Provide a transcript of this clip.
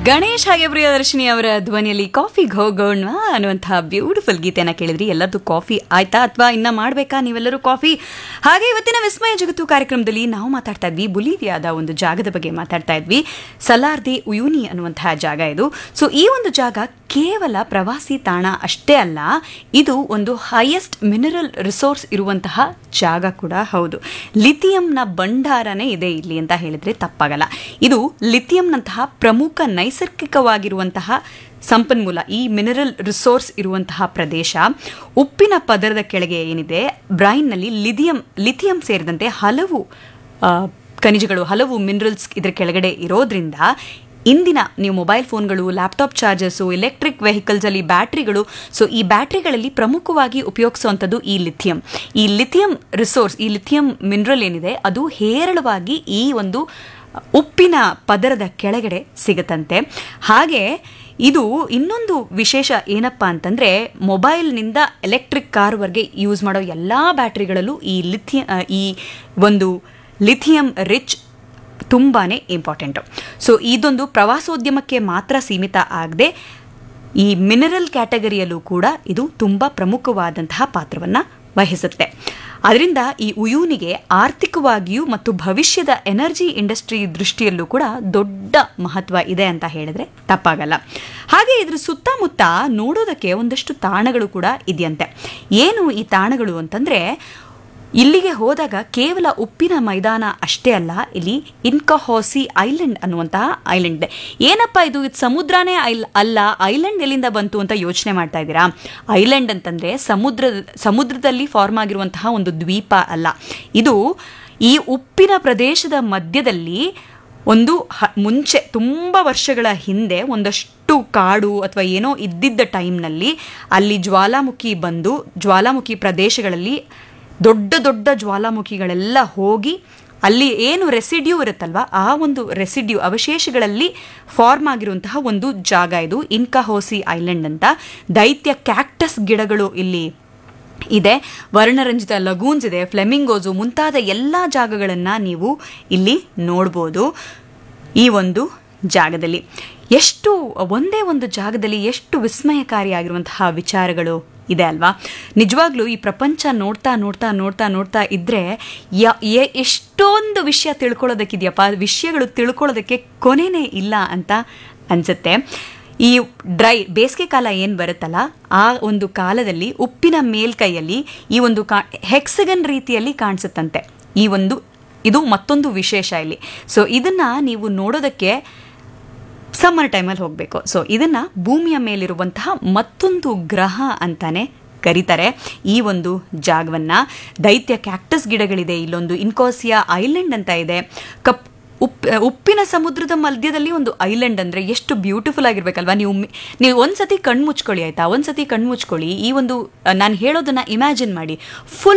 ಗಣೇಶ್ ಹಾಗೆ ಪ್ರಿಯದರ್ಶಿನಿ ಅವರ ಧ್ವನಿಯಲ್ಲಿ ಕಾಫಿಗೆ ಹೋಗೋಣ ಅನ್ನುವಂತಹ ಬ್ಯೂಟಿಫುಲ್ ಗೀತೆನ ಕೇಳಿದ್ರಿ ಎಲ್ಲರದ್ದು ಕಾಫಿ ಆಯ್ತಾ ಅಥವಾ ಇನ್ನ ಮಾಡಬೇಕಾ ನೀವೆಲ್ಲರೂ ಕಾಫಿ ಹಾಗೆ ಇವತ್ತಿನ ವಿಸ್ಮಯ ಜಗತ್ತು ಕಾರ್ಯಕ್ರಮದಲ್ಲಿ ನಾವು ಮಾತಾಡ್ತಾ ಇದ್ವಿ ಬುಲಿವಿಯಾದ ಒಂದು ಜಾಗದ ಬಗ್ಗೆ ಮಾತಾಡ್ತಾ ಇದ್ವಿ ಸಲಾರ್ದೆ ಉಯೂನಿ ಅನ್ನುವಂತಹ ಜಾಗ ಇದು ಸೊ ಈ ಒಂದು ಜಾಗ ಕೇವಲ ಪ್ರವಾಸಿ ತಾಣ ಅಷ್ಟೇ ಅಲ್ಲ ಇದು ಒಂದು ಹೈಯೆಸ್ಟ್ ಮಿನರಲ್ ರಿಸೋರ್ಸ್ ಇರುವಂತಹ ಜಾಗ ಕೂಡ ಹೌದು ಲಿಥಿಯಂನ ಭಂಡಾರನೇ ಇದೆ ಇಲ್ಲಿ ಅಂತ ಹೇಳಿದ್ರೆ ತಪ್ಪಾಗಲ್ಲ ಇದು ಲಿಥಿಯಂನಂತಹ ಪ್ರಮುಖ ನೈಸರ್ಗಿಕವಾಗಿರುವಂತಹ ಸಂಪನ್ಮೂಲ ಈ ಮಿನರಲ್ ರಿಸೋರ್ಸ್ ಇರುವಂತಹ ಪ್ರದೇಶ ಉಪ್ಪಿನ ಪದರದ ಕೆಳಗೆ ಏನಿದೆ ಬ್ರೈನ್ನಲ್ಲಿ ಲಿಥಿಯಂ ಲಿಥಿಯಂ ಸೇರಿದಂತೆ ಹಲವು ಆ, ಖನಿಜಗಳು ಹಲವು ಮಿನರಲ್ಸ್ ಇದ್ರ ಕೆಳಗಡೆ ಇರೋದ್ರಿಂದ ಇಂದಿನ ನೀವು ಮೊಬೈಲ್ ಫೋನ್ಗಳು ಲ್ಯಾಪ್ಟಾಪ್ ಚಾರ್ಜರ್ಸು ಎಲೆಕ್ಟ್ರಿಕ್ ವೆಹಿಕಲ್ಸಲ್ಲಿ ಬ್ಯಾಟ್ರಿಗಳು ಸೊ ಈ ಬ್ಯಾಟ್ರಿಗಳಲ್ಲಿ ಪ್ರಮುಖವಾಗಿ ಉಪಯೋಗಿಸುವಂಥದ್ದು ಈ ಲಿಥಿಯಂ ಈ ಲಿಥಿಯಂ ರಿಸೋರ್ಸ್ ಈ ಲಿಥಿಯಂ ಮಿನರಲ್ ಏನಿದೆ ಅದು ಹೇರಳವಾಗಿ ಈ ಒಂದು ಉಪ್ಪಿನ ಪದರದ ಕೆಳಗಡೆ ಸಿಗುತ್ತಂತೆ ಹಾಗೆ ಇದು ಇನ್ನೊಂದು ವಿಶೇಷ ಏನಪ್ಪ ಅಂತಂದರೆ ಮೊಬೈಲ್ನಿಂದ ಎಲೆಕ್ಟ್ರಿಕ್ ಕಾರ್ವರೆಗೆ ಯೂಸ್ ಮಾಡೋ ಎಲ್ಲ ಬ್ಯಾಟ್ರಿಗಳಲ್ಲೂ ಈ ಲಿಥಿಯ ಆ, ಈ ಒಂದು ಲಿಥಿಯಂ ರಿಚ್ ತುಂಬಾನೇ ಇಂಪಾರ್ಟೆಂಟು ಸೊ ಇದೊಂದು ಪ್ರವಾಸೋದ್ಯಮಕ್ಕೆ ಮಾತ್ರ ಸೀಮಿತ ಆಗದೆ ಈ ಮಿನರಲ್ ಕ್ಯಾಟಗರಿಯಲ್ಲೂ ಕೂಡ ಇದು ತುಂಬ ಪ್ರಮುಖವಾದಂತಹ ಪಾತ್ರವನ್ನು ವಹಿಸುತ್ತೆ ಅದರಿಂದ ಈ ಉಯೂನಿಗೆ ಆರ್ಥಿಕವಾಗಿಯೂ ಮತ್ತು ಭವಿಷ್ಯದ ಎನರ್ಜಿ ಇಂಡಸ್ಟ್ರಿ ದೃಷ್ಟಿಯಲ್ಲೂ ಕೂಡ ದೊಡ್ಡ ಮಹತ್ವ ಇದೆ ಅಂತ ಹೇಳಿದ್ರೆ ತಪ್ಪಾಗಲ್ಲ ಹಾಗೆ ಇದ್ರ ಸುತ್ತಮುತ್ತ ನೋಡೋದಕ್ಕೆ ಒಂದಷ್ಟು ತಾಣಗಳು ಕೂಡ ಇದೆಯಂತೆ ಏನು ಈ ತಾಣಗಳು ಅಂತಂದ್ರೆ ಇಲ್ಲಿಗೆ ಹೋದಾಗ ಕೇವಲ ಉಪ್ಪಿನ ಮೈದಾನ ಅಷ್ಟೇ ಅಲ್ಲ ಇಲ್ಲಿ ಇನ್ಕಹೋಸಿ ಐಲ್ಯಾಂಡ್ ಅನ್ನುವಂತಹ ಐಲ್ಯಾಂಡ್ ಇದೆ ಏನಪ್ಪ ಇದು ಇದು ಸಮುದ್ರನೇ ಐಲ್ ಅಲ್ಲ ಐಲ್ಯಾಂಡ್ ಎಲ್ಲಿಂದ ಬಂತು ಅಂತ ಯೋಚನೆ ಮಾಡ್ತಾ ಇದ್ದೀರಾ ಐಲ್ಯಾಂಡ್ ಅಂತಂದ್ರೆ ಸಮುದ್ರ ಸಮುದ್ರದಲ್ಲಿ ಫಾರ್ಮ್ ಆಗಿರುವಂತಹ ಒಂದು ದ್ವೀಪ ಅಲ್ಲ ಇದು ಈ ಉಪ್ಪಿನ ಪ್ರದೇಶದ ಮಧ್ಯದಲ್ಲಿ ಒಂದು ಹ ಮುಂಚೆ ತುಂಬ ವರ್ಷಗಳ ಹಿಂದೆ ಒಂದಷ್ಟು ಕಾಡು ಅಥವಾ ಏನೋ ಇದ್ದಿದ್ದ ಟೈಮ್ನಲ್ಲಿ ಅಲ್ಲಿ ಜ್ವಾಲಾಮುಖಿ ಬಂದು ಜ್ವಾಲಾಮುಖಿ ಪ್ರದೇಶಗಳಲ್ಲಿ ದೊಡ್ಡ ದೊಡ್ಡ ಜ್ವಾಲಾಮುಖಿಗಳೆಲ್ಲ ಹೋಗಿ ಅಲ್ಲಿ ಏನು ರೆಸಿಡ್ಯೂ ಇರುತ್ತಲ್ವ ಆ ಒಂದು ರೆಸಿಡ್ಯೂ ಅವಶೇಷಗಳಲ್ಲಿ ಫಾರ್ಮ್ ಆಗಿರುವಂತಹ ಒಂದು ಜಾಗ ಇದು ಇನ್ಕಹೋಸಿ ಐಲ್ಯಾಂಡ್ ಅಂತ ದೈತ್ಯ ಕ್ಯಾಕ್ಟಸ್ ಗಿಡಗಳು ಇಲ್ಲಿ ಇದೆ ವರ್ಣರಂಜಿತ ಲಗೂನ್ಸ್ ಇದೆ ಫ್ಲೆಮಿಂಗೋಸು ಮುಂತಾದ ಎಲ್ಲ ಜಾಗಗಳನ್ನು ನೀವು ಇಲ್ಲಿ ನೋಡ್ಬೋದು ಈ ಒಂದು ಜಾಗದಲ್ಲಿ ಎಷ್ಟು ಒಂದೇ ಒಂದು ಜಾಗದಲ್ಲಿ ಎಷ್ಟು ವಿಸ್ಮಯಕಾರಿಯಾಗಿರುವಂತಹ ವಿಚಾರಗಳು ಇದೆ ಅಲ್ವಾ ನಿಜವಾಗ್ಲೂ ಈ ಪ್ರಪಂಚ ನೋಡ್ತಾ ನೋಡ್ತಾ ನೋಡ್ತಾ ನೋಡ್ತಾ ಇದ್ರೆ ಯ- ಎ- ಎಷ್ಟೊಂದು ವಿಷಯ ತಿಳ್ಕೊಳ್ಳೋದಕ್ಕಿದೆಯಪ್ಪ ವಿಷಯಗಳು ತಿಳ್ಕೊಳ್ಳೋದಕ್ಕೆ ಕೊನೆನೇ ಇಲ್ಲ ಅಂತ ಅನ್ಸುತ್ತೆ ಈ ಡ್ರೈ ಬೇಸಿಗೆ ಕಾಲ ಏನು ಬರುತ್ತಲ್ಲ ಆ ಒಂದು ಕಾಲದಲ್ಲಿ ಉಪ್ಪಿನ ಮೇಲ್ಕೈಯಲ್ಲಿ ಈ ಒಂದು ಕಾ ಹೆಕ್ಸಗನ್ ರೀತಿಯಲ್ಲಿ ಕಾಣಿಸುತ್ತಂತೆ ಈ ಒಂದು ಇದು ಮತ್ತೊಂದು ವಿಶೇಷ ಇಲ್ಲಿ ಸೊ ಇದನ್ನ ನೀವು ನೋಡೋದಕ್ಕೆ ಸಮ್ಮರ್ ಟೈಮಲ್ಲಿ ಹೋಗಬೇಕು ಸೊ ಇದನ್ನ ಭೂಮಿಯ ಮೇಲಿರುವಂತಹ ಮತ್ತೊಂದು ಗ್ರಹ ಅಂತಾನೆ ಕರೀತಾರೆ ಈ ಒಂದು ಜಾಗವನ್ನ ದೈತ್ಯ ಕ್ಯಾಕ್ಟಸ್ ಗಿಡಗಳಿದೆ ಇಲ್ಲೊಂದು ಇನ್ಕೋಸಿಯಾ ಐಲ್ಯಾಂಡ್ ಅಂತ ಇದೆ ಕಪ್ ಉಪ್ ಉಪ್ಪಿನ ಸಮುದ್ರದ ಮಧ್ಯದಲ್ಲಿ ಒಂದು ಐಲ್ಯಾಂಡ್ ಅಂದ್ರೆ ಎಷ್ಟು ಬ್ಯೂಟಿಫುಲ್ ಆಗಿರ್ಬೇಕಲ್ವಾ ನೀವು ಮಿ- ನೀವು ಒಂದ್ಸತಿ ಕಣ್ಣು ಮುಚ್ಕೊಳ್ಳಿ ಆಯ್ತಾ ಒಂದ್ಸತಿ ಕಣ್ಣು ಮುಚ್ಕೊಳ್ಳಿ ಈ ಒಂದು ನಾನು ಹೇಳೋದನ್ನ ಇಮ್ಯಾಜಿನ್ ಮಾಡಿ ಫುಲ್